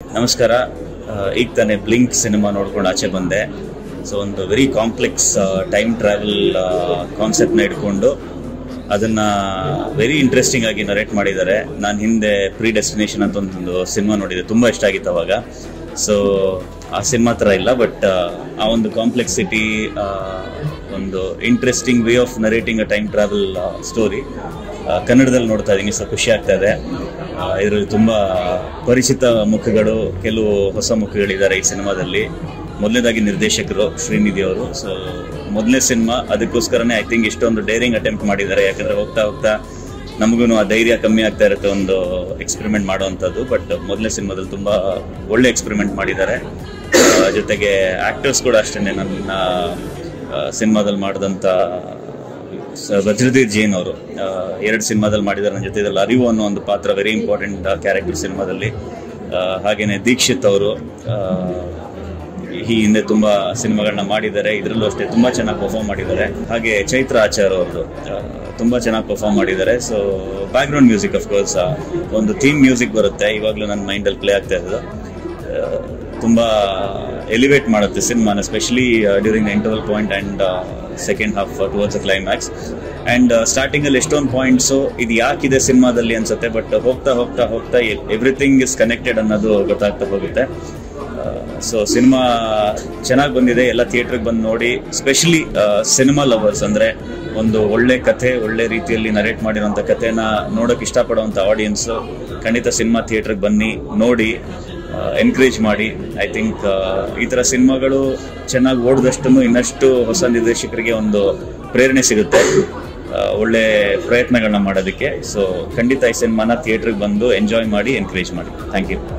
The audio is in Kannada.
ನಮಸ್ಕಾರ ಆ, ಈಗ ತಾನೇ ಬ್ಲಿಂಕ್ ಸಿನಿಮಾ ನೋಡ್ಕೊಂಡು ಆಚೆ ಬಂದೆ ಸೊ ಒಂದು ವೆರಿ ಕಾಂಪ್ಲೆಕ್ಸ್ ಟೈಮ್ ಟ್ರಾವೆಲ್ ಕಾನ್ಸೆಪ್ಟ್ನ ಇಟ್ಕೊಂಡು ಅದನ್ನ ವೆರಿ ಇಂಟ್ರೆಸ್ಟಿಂಗ್ ಆಗಿ ನರೇಟ್ ಮಾಡಿದ್ದಾರೆ ನಾನು ಹಿಂದೆ ಪ್ರೀ ಡೆಸ್ಟಿನೇಷನ್ ಅಂತ ಒಂದು ಸಿನಿಮಾ ನೋಡಿದೆ ತುಂಬ ಇಷ್ಟ ಆಗಿತ್ತು ಅವಾಗ ಸೊ ಆ ಸಿನಿಮಾ ಥರ ಇಲ್ಲ ಬಟ್ ಆ ಒಂದು ಕಾಂಪ್ಲೆಕ್ಸಿಟಿ ಒಂದು ಇಂಟ್ರೆಸ್ಟಿಂಗ್ ವೇ ಆಫ್ ನರೇಟಿಂಗ್ ಅ ಟೈಮ್ ಟ್ರಾವೆಲ್ ಸ್ಟೋರಿ ಕನ್ನಡದಲ್ಲಿ ನೋಡ್ತಾ ಇದ್ದೀನಿ ಸೊ ಖುಷಿ ಆಗ್ತಾ ಇದೆ ಇದರಲ್ಲಿ ತುಂಬ ಪರಿಚಿತ ಮುಖಗಳು ಕೆಲವು ಹೊಸ ಮುಖಗಳಿದ್ದಾರೆ ಈ ಸಿನಿಮಾದಲ್ಲಿ ಮೊದಲನೇದಾಗಿ ನಿರ್ದೇಶಕರು ಶ್ರೀನಿಧಿ ಅವರು ಸೊ ಮೊದಲನೇ ಸಿನಿಮಾ ಅದಕ್ಕೋಸ್ಕರನೇ ಐ ಥಿಂಕ್ ಇಷ್ಟೊಂದು ಡೇರಿಂಗ್ ಅಟೆಂಪ್ಟ್ ಮಾಡಿದ್ದಾರೆ ಯಾಕಂದ್ರೆ ಹೋಗ್ತಾ ಹೋಗ್ತಾ ನಮಗೂ ಆ ಧೈರ್ಯ ಕಮ್ಮಿ ಆಗ್ತಾ ಇರುತ್ತೆ ಒಂದು ಎಕ್ಸ್ಪೆರಿಮೆಂಟ್ ಮಾಡುವಂಥದ್ದು ಬಟ್ ಮೊದಲನೇ ಸಿನಿಮಾದಲ್ಲಿ ತುಂಬ ಒಳ್ಳೆ ಎಕ್ಸ್ಪೆರಿಮೆಂಟ್ ಮಾಡಿದ್ದಾರೆ ಆ, ಜೊತೆಗೆ ಆಕ್ಟರ್ಸ್ ಕೂಡ ಅಷ್ಟೇ ನನ್ನ ಸಿನಿಮಾದಲ್ಲಿ ಮಾಡಿದಂಥ ಸ- ವಜ್ರಧೀರ್ ಜೈನ್ ಅವರು ಎರಡು ಸಿನಿಮಾದಲ್ಲಿ ಮಾಡಿದ್ದಾರೆ ನನ್ನ ಜೊತೆ ಇದ್ರಲ್ಲಿ ಅರಿವು ಅನ್ನೋ ಒಂದು ಪಾತ್ರ ವೆರಿ ಇಂಪಾರ್ಟೆಂಟ್ ಕ್ಯಾರೆಕ್ಟರ್ ಸಿನಿಮಾದಲ್ಲಿ ಆ, ಹಾಗೇನೆ ದೀಕ್ಷಿತ್ ಅವರು ಆ, ಈ ಹಿಂದೆ ತುಂಬಾ ಸಿನಿಮಾಗಳನ್ನ ಮಾಡಿದ್ದಾರೆ ಇದರಲ್ಲೂ ಅಷ್ಟೇ ತುಂಬಾ ಚೆನ್ನಾಗಿ ಪರ್ಫಾರ್ಮ್ ಮಾಡಿದ್ದಾರೆ ಹಾಗೆ ಚೈತ್ರ ಆಚಾರ್ ಅವ್ರದ್ದು ಆ, ತುಂಬಾ ಚೆನ್ನಾಗಿ ಪರ್ಫಾರ್ಮ್ ಮಾಡಿದ್ದಾರೆ so background music of course ಒಂದು ಥೀಮ್ ಮ್ಯೂಸಿಕ್ ಬರುತ್ತೆ ಇವಾಗಲೂ ನನ್ನ ಮೈಂಡಲ್ಲಿ ಪ್ಲೇ ಆಗ್ತಾ ಇರೋದು ಆ, ತುಂಬಾ ಎಲಿವೇಟ್ ಮಾಡುತ್ತೆ ಸಿನಿಮಾನ specially during interval point and second half towards climax and starting ಅಲ್ಲಿ ಎಷ್ಟೊಂದು ಪಾಯಿಂಟ್ಸು ಇದು ಯಾಕಿದೆ ಸಿನಿಮಾದಲ್ಲಿ ಅನ್ಸುತ್ತೆ ಬಟ್ ಹೋಗ್ತಾ ಹೋಗ್ತಾ ಹೋಗ್ತಾ ಎವ್ರಿಥಿಂಗ್ ಇಸ್ ಕನೆಕ್ಟೆಡ್ ಅನ್ನೋದು ಗೊತ್ತಾಗ್ತಾ ಹೋಗುತ್ತೆ ಸೊ ಸಿನಿಮಾ ಚೆನ್ನಾಗಿ ಬಂದಿದೆ ಎಲ್ಲ ಥಿಯೇಟ್ರಿಗೆ ಬಂದು ನೋಡಿ ಸ್ಪೆಷಲಿ ಸಿನಿಮಾ ಲವರ್ಸ್ ಅಂದ್ರೆ ಒಂದು ಒಳ್ಳೆ ಕಥೆ ಒಳ್ಳೆ ರೀತಿಯಲ್ಲಿ ನರೇಟ್ ಮಾಡಿರೋಂಥ ಕಥೆನ ನೋಡೋಕೆ ಇಷ್ಟಪಡುವಂಥ ಆಡಿಯನ್ಸ್ ಖಂಡಿತ ಸಿನಿಮಾ ಥಿಯೇಟ್ರಿಗೆ ಬನ್ನಿ ನೋಡಿ ಎನ್ಕರೇಜ್ ಮಾಡಿ ಐ ಥಿಂಕ್ ಈ ಥರ ಸಿನಿಮಾಗಳು ಚೆನ್ನಾಗಿ ಓಡಿದಷ್ಟು ಇನ್ನಷ್ಟು ಹೊಸ ನಿರ್ದೇಶಕರಿಗೆ ಒಂದು ಪ್ರೇರಣೆ ಸಿಗುತ್ತೆ ಆ, ಒಳ್ಳೆ ಪ್ರಯತ್ನಗಳನ್ನ ಮಾಡೋದಕ್ಕೆ ಸೊ ಖಂಡಿತ ಈ ಸಿನಿಮಾನ ಥಿಯೇಟ್ರಿಗೆ ಬಂದು ಎಂಜಾಯ್ ಮಾಡಿ ಎನ್ಕರೇಜ್ ಮಾಡಿ ಥ್ಯಾಂಕ್ ಯು